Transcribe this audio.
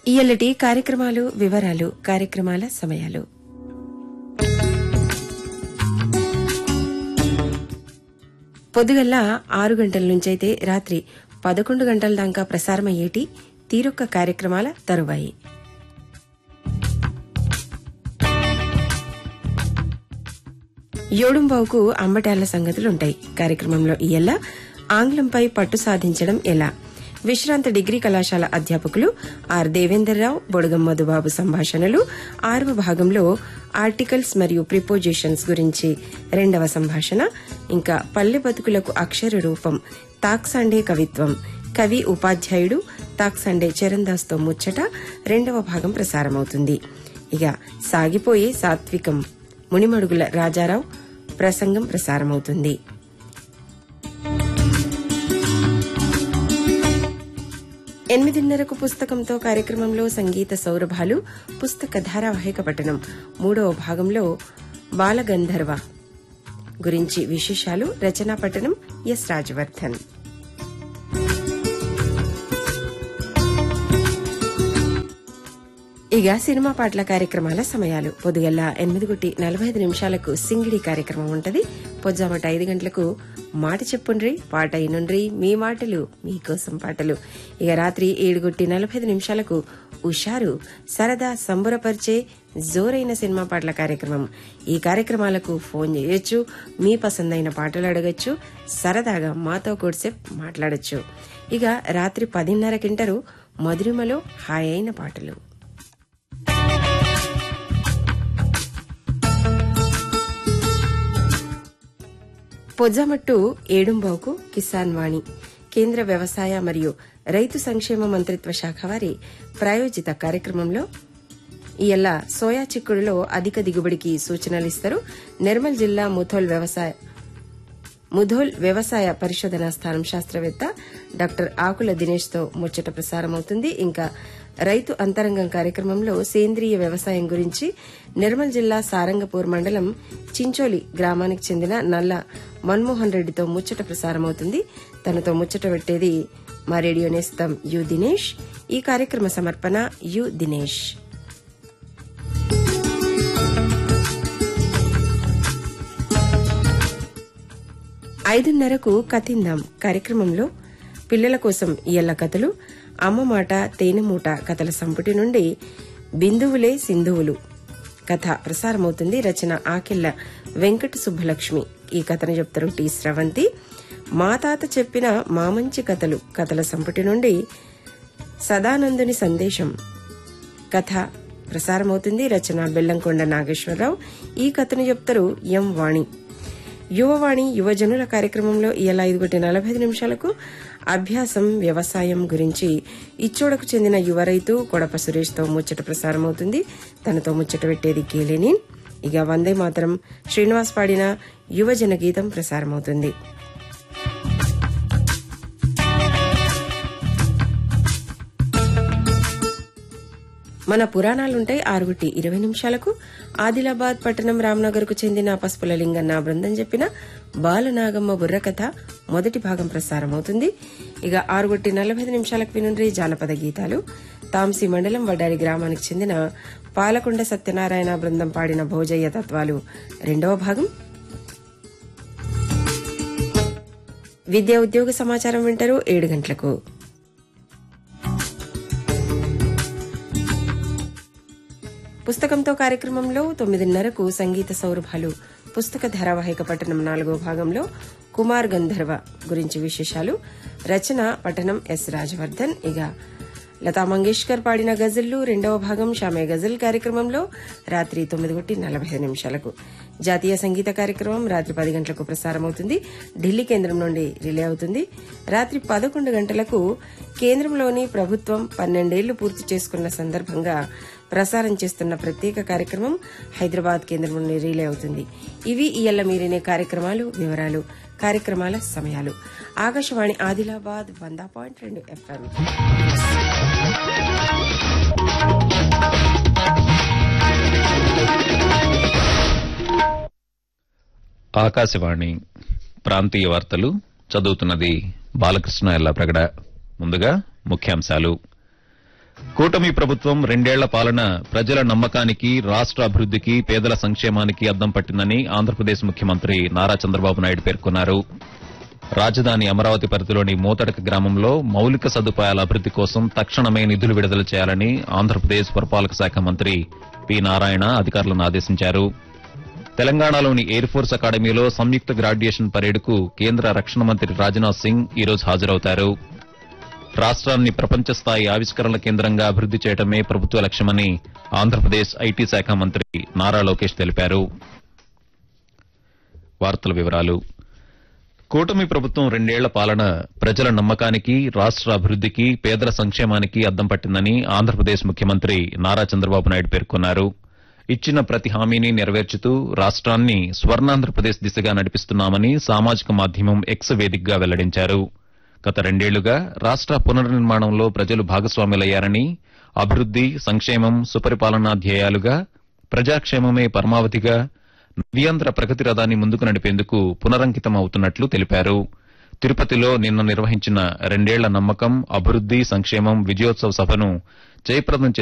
ఇయలటి కార్యక్రమాలు వివరాలు కార్యక్రమాల సమయాలు పొద్దుగల్ల ఆరు గంటల నుంచైతే రాత్రి పదకొండు గంటల దాకా ప్రసారమయ్యేటి తీరొక్క కార్యక్రమాల తరువాయి ఏడుంబావుకు అంబటాల సంగతులుంటాయి కార్యక్రమంలో ఇయ్యల్ల ఆంగ్లంపై పట్టు సాధించడం ఎలా విశ్రాంత డిగ్రీ కళాశాల అధ్యాపకులు ఆర్ దేవేందర్రావు బొడగం మధుబాబు సంభాషణలు ఆరవ భాగంలో ఆర్టికల్స్ మరియు ప్రిపోజిషన్స్ గురించి రెండవ సంభాషణ ఇంకా పల్లె బతుకులకు అక్షర రూపం తాక్సండే కవిత్వం కవి ఉపాధ్యాయుడు తాక్సండే చరణ్దాస్తో ముచ్చట రెండవ భాగం ప్రసారమవుతుంది ఇక సాగిపోయే సాత్వికం మునిమడుగుల రాజారావు ప్రసంగం ప్రసారమవుతుంది ఎనిమిదిన్నరకు పుస్తకంతో కార్యక్రమంలో సంగీత సౌరభాలు పుస్తక ధారావాహిక పఠనం మూడవ భాగంలో బాలగంధర్వ గురించి విశేషాలు రచనా పఠనం ఎస్ రాజవర్ధన్ ఇక సినిమా పాటల కార్యక్రమాల సమయాలు పొద్దుగల్ల ఎనిమిది గుట్టి నలభై ఐదు నిమిషాలకు సింగిడి కార్యక్రమం ఉంటది పొద్దుమట ఐదు గంటలకు మాట చెప్పుండ్రి పాట అయినుండ్రి మీ మాటలు మీకోసం పాటలు ఇక రాత్రి ఏడు గుట్టి నలభై ఐదు నిమిషాలకు ఉషారు సరదా సంబరపరిచే జోరైన సినిమా పాటల కార్యక్రమం ఈ కార్యక్రమాలకు ఫోన్ చేయొచ్చు మీ పసందైన పాటలు అడగచ్చు సరదాగా మాతో కూడిసేపు మాట్లాడొచ్చు ఇక రాత్రి పదిన్నరకింటరు మధురిమలో హాయ్ అయిన పాటలు పొజ్జామట్టు ఏడుంబావుకు కిసాన్ వాణి కేంద్ర వ్యవసాయ మరియు రైతు సంక్షేమ మంత్రిత్వ శాఖ వారి ప్రాయోజిత కార్యక్రమంలో ఇయల్ల సోయా చిక్కుడులో అధిక దిగుబడికి సూచనలిస్తారు నిర్మల్ జిల్లా ముథోల్ వ్యవసాయ ముధోల్ వ్యవసాయ పరిశోధనా స్థానం శాస్త్రవేత్త డాక్టర్ ఆకుల దినేష్ తో ముచ్చట ప్రసారమవుతుంది ఇంకా రైతు అంతరంగం కార్యక్రమంలో సేంద్రియ వ్యవసాయం గురించి నిర్మల్ జిల్లా సారంగపూర్ మండలం చించోలి గ్రామానికి చెందిన నల్ల మన్మోహన్ రెడ్డితో ముచ్చట ప్రసారమవుతుంది తనతో ముచ్చట పెట్టేది మా రేడియో నేస్తం యు దినేష్ ఈ కార్యక్రమ సమర్పణ యు దినేష్ ఐదున్నరకు కథిందాం కార్యక్రమంలో పిల్లల కోసం ఇయ్యల కథలు అమ్మ మాట తేనె మూట కథల సంపుటి నుండి బిందువులే సింధువులు కథ ప్రసారమవుతుంది రచన ఆకెళ్ల వెంకట సుబ్బలక్ష్మి ఈ కథను చెప్తారు టి స్రవంతి మా తాత చెప్పిన మామంచి కథలు కథల సంపుటి నుండి సదానందుని సందేశం కథ ప్రసారమవుతుంది రచన బెల్లంకొండ నాగేశ్వరరావు ఈ కథను చెప్తారు ఎం వాణి యువవాణి యువజనుల కార్యక్రమంలో ఇలా ఐదు గంటల నలభై ఐదు నిమిషాలకు అభ్యాసం వ్యవసాయం గురించి ఇచ్చోడకు చెందిన యువ రైతు కొడప సురేష్ తో ముచ్చట ప్రసారమవుతుంది తనతో ముచ్చట పెట్టేది కేలేని ఇక వందే మాత్రం శ్రీనివాస్ పాడిన యువజన గీతం ప్రసారమవుతుంది మన పురాణాలుంటాయి ఆరుగుటి ఇరవై నిమిషాలకు ఆదిలాబాద్ పట్టణం రామ్నగర్ కు చెందిన పసుపుల లింగన్న బృందం చెప్పిన బాలనాగమ్మ బుర్రకథ మొదటి భాగం ప్రసారమవుతుంది ఇక ఆరుగుటి నలభై ఐదు నిమిషాలకు వినుండ్రి జానపద గీతాలు తాంసి మండలం వడ్డాడి గ్రామానికి చెందిన పాలకొండ సత్యనారాయణ బృందం పాడిన భోజయ్య తత్వాలు రెండవ భాగం విద్యా ఉద్యోగ సమాచారం వింటారు ఏడు గంటలకు పుస్తకంతో కార్యక్రమంలో తొమ్మిదిన్నరకు సంగీత సౌరభాలు పుస్తక ధారావాహిక పఠనం నాలుగో భాగంలో కుమార్ గంధర్వ గురించి విశేషాలు రచన పఠనం ఎస్ రాజవర్ధన్ ఇక లతా మంగేష్కర్ పాడిన గజల్లు రెండవ భాగం షామే గజల్ కార్యక్రమంలో రాత్రి తొమ్మిది కొట్టి నలభై ఐదు నిమిషాలకు జాతీయ సంగీత కార్యక్రమం రాత్రి పది గంటలకు ప్రసారమవుతుంది ఢిల్లీ కేంద్రం నుండి రిలే అవుతుంది రాత్రి పదకొండు గంటలకు కేంద్రంలోని ప్రభుత్వం పన్నెండేళ్లు పూర్తి చేసుకున్న సందర్భంగా ప్రసారం చేస్తున్న ప్రత్యేక కార్యక్రమం హైదరాబాద్ కేంద్రం నుండి రిలే అవుతుంది ఇవి ఇయల్ల మీరినే కార్యక్రమాలు వివరాలు కార్యక్రమాల సమయాలు ఆకాశవాణి ఆదిలాబాద్ వంద పాయింట్ రెండు ఎఫ్ఎం ఆకాశవాణి ప్రాంతీయ వార్తలు చదువుతున్నది బాలకృష్ణ ఎల్లాప్రగడ ముందుగా ముఖ్యాంశాలు కూటమి ప్రభుత్వం రెండేళ్ల పాలన ప్రజల నమ్మకానికి రాష్ట అభివృద్దికి పేదల సంక్షేమానికి అద్దం పట్టిందని ఆంధ్రప్రదేశ్ ముఖ్యమంత్రి నారా చంద్రబాబు నాయుడు పేర్కొన్నారు రాజధాని అమరావతి పరిధిలోని మోతడక గ్రామంలో మౌలిక సదుపాయాల అభివృద్ది కోసం తక్షణమే నిధులు విడుదల చేయాలని ఆంధ్రప్రదేశ్ పురపాలక శాఖ మంత్రి పి నారాయణ అధికారులను ఆదేశించారు తెలంగాణలోని ఎయిర్ ఫోర్స్ అకాడమీలో సంయుక్త గ్రాడ్యుయేషన్ పరేడ్కు కేంద్ర రక్షణ మంత్రి రాజ్నాథ్ సింగ్ ఈరోజు హాజరవుతారు రాష్ట్రాన్ని ప్రపంచ స్థాయి ఆవిష్కరణల కేంద్రంగా అభివృద్ది చేయడమే ప్రభుత్వ లక్ష్యమని ఆంధ్రప్రదేశ్ ఐటీ శాఖ మంత్రి నారా లోకేష్ తెలిపారు వార్తల వివరాలు కూటమి ప్రభుత్వం రెండేళ్ల పాలన ప్రజల నమ్మకానికి రాష్ట్ర అభివృద్దికి పేదల సంక్షేమానికి అద్దం పట్టిందని ఆంధ్రప్రదేశ్ ముఖ్యమంత్రి నారా చంద్రబాబు నాయుడు పేర్కొన్నారు ఇచ్చిన ప్రతి హామీని నెరవేర్చుతూ రాష్ట్రాన్ని స్వర్ణాంధ్రప్రదేశ్ దిశగా నడిపిస్తున్నామని సామాజిక మాధ్యమం ఎక్స్ వేదికగా వెల్లడించారు గత రెండేళ్లుగా రాష్ట్ర పునర్నిర్మాణంలో ప్రజలు భాగస్వాములయ్యారని అభివృద్ది సంక్షేమం సుపరిపాలనా ధ్యేయాలుగా ప్రజాక్షేమమే పరమావధిగా నవ్యాంధ్ర ప్రగతి రథాన్ని ముందుకు నడిపేందుకు పునరంకితం అవుతున్నట్లు తెలిపారు తిరుపతిలో నిన్న నిర్వహించిన రెండేళ్ల నమ్మకం అభివృద్ది సంక్షేమం విజయోత్సవ సభను జయప్రదం